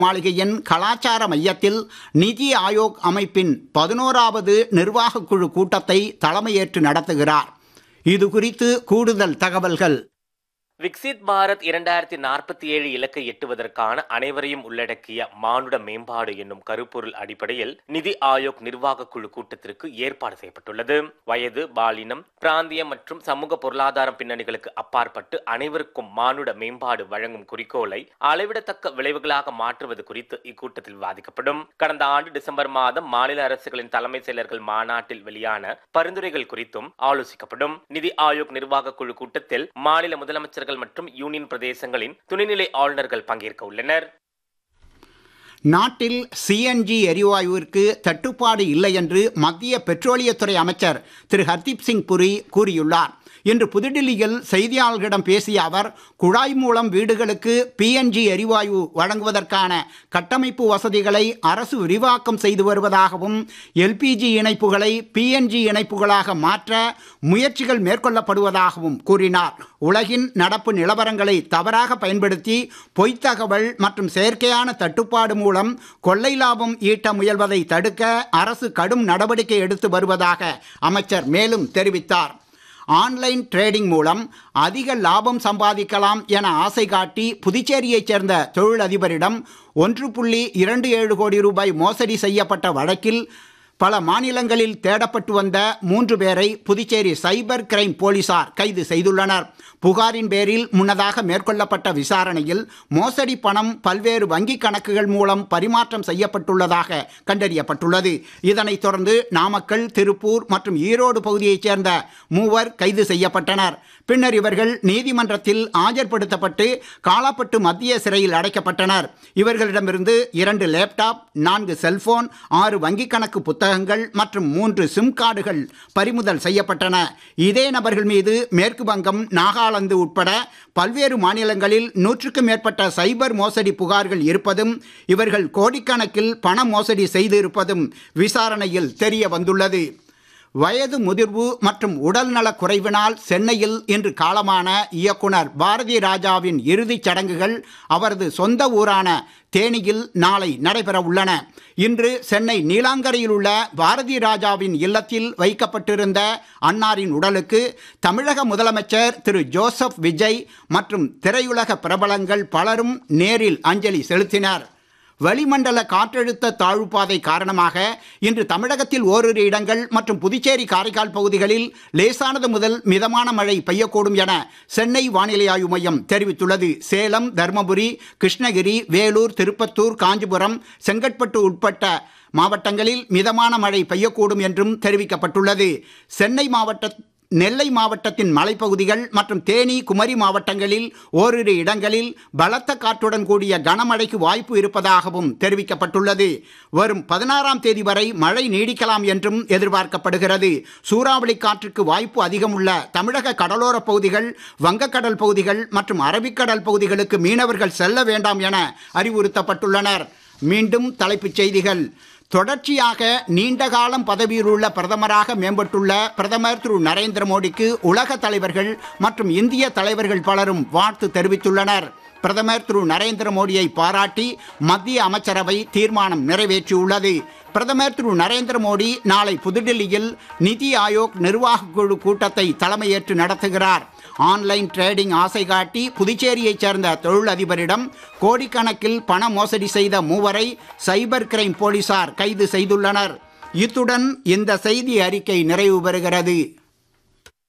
மாளிகையின் கலாச்சார மையத்தில் நிதி ஆயோக் அமைப்பின் பதினோராவது நிர்வாகக் குழு கூட்டத்தை தலைமையேற்று நடத்துகிறார் இது குறித்து கூடுதல் தகவல்கள் விக்சித் பாரத் இரண்டாயிரத்தி நாற்பத்தி ஏழு இலக்கை எட்டுவதற்கான அனைவரையும் உள்ளடக்கிய மானுட மேம்பாடு என்னும் கருப்பொருள் அடிப்படையில் நிதி ஆயோக் நிர்வாக குழு கூட்டத்திற்கு ஏற்பாடு செய்யப்பட்டுள்ளது வயது பாலினம் பிராந்திய மற்றும் சமூக பொருளாதார பின்னணிகளுக்கு அப்பாற்பட்டு அனைவருக்கும் மானுட மேம்பாடு வழங்கும் குறிக்கோளை அளவிடத்தக்க விளைவுகளாக மாற்றுவது குறித்து இக்கூட்டத்தில் விவாதிக்கப்படும் கடந்த ஆண்டு டிசம்பர் மாதம் மாநில அரசுகளின் தலைமை செயலர்கள் மாநாட்டில் வெளியான பரிந்துரைகள் குறித்தும் ஆலோசிக்கப்படும் நிதி ஆயோக் நிர்வாக குழு கூட்டத்தில் மாநில முதலமைச்சர்கள் மற்றும் யூனியன் பிரதேசங்களின் துணைநிலை ஆளுநர்கள் பங்கேற்க உள்ளனர் நாட்டில் சிஎன்ஜி எரிவாயுவிற்கு தட்டுப்பாடு இல்லை என்று மத்திய பெட்ரோலியத்துறை அமைச்சர் திரு ஹர்தீப் சிங் புரி கூறியுள்ளார் இன்று புதுடில்லியில் செய்தியாளர்களிடம் பேசிய அவர் குழாய் மூலம் வீடுகளுக்கு பிஎன்ஜி எரிவாயு வழங்குவதற்கான கட்டமைப்பு வசதிகளை அரசு விரிவாக்கம் செய்து வருவதாகவும் எல்பிஜி இணைப்புகளை பிஎன்ஜி இணைப்புகளாக மாற்ற முயற்சிகள் மேற்கொள்ளப்படுவதாகவும் கூறினார் உலகின் நடப்பு நிலவரங்களை தவறாக பயன்படுத்தி பொய்த் தகவல் மற்றும் செயற்கையான தட்டுப்பாடு மூலம் கொள்ளை லாபம் ஈட்ட முயல்வதை தடுக்க அரசு கடும் நடவடிக்கை எடுத்து வருவதாக அமைச்சர் மேலும் தெரிவித்தார் ஆன்லைன் ட்ரேடிங் மூலம் அதிக லாபம் சம்பாதிக்கலாம் என ஆசை காட்டி புதுச்சேரியைச் சேர்ந்த தொழிலதிபரிடம் ஒன்று புள்ளி இரண்டு ஏழு கோடி ரூபாய் மோசடி செய்யப்பட்ட வழக்கில் பல மாநிலங்களில் தேடப்பட்டு வந்த மூன்று பேரை புதுச்சேரி சைபர் கிரைம் போலீசார் கைது செய்துள்ளனர் புகாரின் பேரில் முன்னதாக மேற்கொள்ளப்பட்ட விசாரணையில் மோசடி பணம் பல்வேறு வங்கிக் கணக்குகள் மூலம் பரிமாற்றம் செய்யப்பட்டுள்ளதாக கண்டறியப்பட்டுள்ளது இதனைத் தொடர்ந்து நாமக்கல் திருப்பூர் மற்றும் ஈரோடு பகுதியைச் சேர்ந்த மூவர் கைது செய்யப்பட்டனர் பின்னர் இவர்கள் நீதிமன்றத்தில் ஆஜர்படுத்தப்பட்டு காலாப்பட்டு மத்திய சிறையில் அடைக்கப்பட்டனர் இவர்களிடமிருந்து இரண்டு லேப்டாப் நான்கு செல்போன் ஆறு வங்கிக் கணக்கு புத்தகங்கள் மற்றும் மூன்று சிம் கார்டுகள் பறிமுதல் செய்யப்பட்டன இதே நபர்கள் மீது மேற்கு வங்கம் நாகாலாந்து உட்பட பல்வேறு மாநிலங்களில் நூற்றுக்கும் மேற்பட்ட சைபர் மோசடி புகார்கள் இருப்பதும் இவர்கள் கோடிக்கணக்கில் பண மோசடி செய்திருப்பதும் விசாரணையில் தெரிய வந்துள்ளது வயது முதிர்வு மற்றும் உடல்நலக் குறைவினால் சென்னையில் இன்று காலமான இயக்குனர் பாரதி ராஜாவின் இறுதிச் சடங்குகள் அவரது சொந்த ஊரான தேனியில் நாளை நடைபெற உள்ளன இன்று சென்னை நீலாங்கரையில் உள்ள பாரதி ராஜாவின் இல்லத்தில் வைக்கப்பட்டிருந்த அன்னாரின் உடலுக்கு தமிழக முதலமைச்சர் திரு ஜோசப் விஜய் மற்றும் திரையுலக பிரபலங்கள் பலரும் நேரில் அஞ்சலி செலுத்தினர் வளிமண்டல காற்றழுத்த தாழ்வுப்பாதை காரணமாக இன்று தமிழகத்தில் ஓரிரு இடங்கள் மற்றும் புதுச்சேரி காரைக்கால் பகுதிகளில் லேசானது முதல் மிதமான மழை பெய்யக்கூடும் என சென்னை வானிலை ஆய்வு மையம் தெரிவித்துள்ளது சேலம் தருமபுரி கிருஷ்ணகிரி வேலூர் திருப்பத்தூர் காஞ்சிபுரம் செங்கற்பட்டு உட்பட்ட மாவட்டங்களில் மிதமான மழை பெய்யக்கூடும் என்றும் தெரிவிக்கப்பட்டுள்ளது சென்னை மாவட்ட நெல்லை மாவட்டத்தின் மலைப்பகுதிகள் மற்றும் தேனி குமரி மாவட்டங்களில் ஓரிரு இடங்களில் பலத்த காற்றுடன் கூடிய கனமழைக்கு வாய்ப்பு இருப்பதாகவும் தெரிவிக்கப்பட்டுள்ளது வரும் பதினாறாம் தேதி வரை மழை நீடிக்கலாம் என்றும் எதிர்பார்க்கப்படுகிறது சூறாவளி காற்றுக்கு வாய்ப்பு அதிகம் உள்ள தமிழக கடலோர பகுதிகள் வங்கக்கடல் பகுதிகள் மற்றும் அரபிக்கடல் பகுதிகளுக்கு மீனவர்கள் செல்ல வேண்டாம் என அறிவுறுத்தப்பட்டுள்ளனர் மீண்டும் தலைப்புச் செய்திகள் தொடர்ச்சியாக நீண்ட காலம் பதவியில் உள்ள பிரதமராக மேம்பட்டுள்ள பிரதமர் திரு நரேந்திர மோடிக்கு உலக தலைவர்கள் மற்றும் இந்திய தலைவர்கள் பலரும் வாழ்த்து தெரிவித்துள்ளனர் பிரதமர் திரு நரேந்திர மோடியை பாராட்டி மத்திய அமைச்சரவை தீர்மானம் நிறைவேற்றியுள்ளது பிரதமர் திரு நரேந்திர மோடி நாளை புதுடில்லியில் நிதி ஆயோக் நிர்வாகக் குழு கூட்டத்தை தலைமையேற்று நடத்துகிறார் ஆன்லைன் ட்ரேடிங் ஆசை காட்டி புதுச்சேரியைச் சேர்ந்த தொழிலதிபரிடம் கோடிக்கணக்கில் பண மோசடி செய்த மூவரை சைபர் கிரைம் போலீசார் கைது செய்துள்ளனர் இத்துடன் இந்த செய்தி அறிக்கை நிறைவு பெறுகிறது